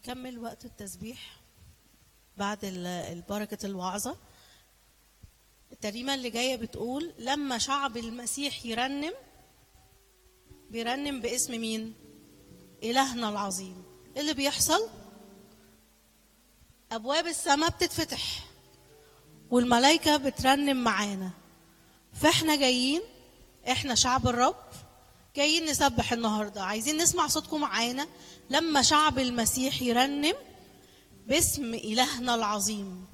نكمل وقت التسبيح بعد ال- البركة الوعظة التريمة اللي جاية بتقول لما شعب المسيح يرنم بيرنم باسم مين؟ إلهنا العظيم إيه اللي بيحصل؟ أبواب السماء بتتفتح والملائكة بترنم معانا فإحنا جايين إحنا شعب الرب جايين نسبح النهاردة عايزين نسمع صوتكم معانا لما شعب المسيح يرنم باسم إلهنا العظيم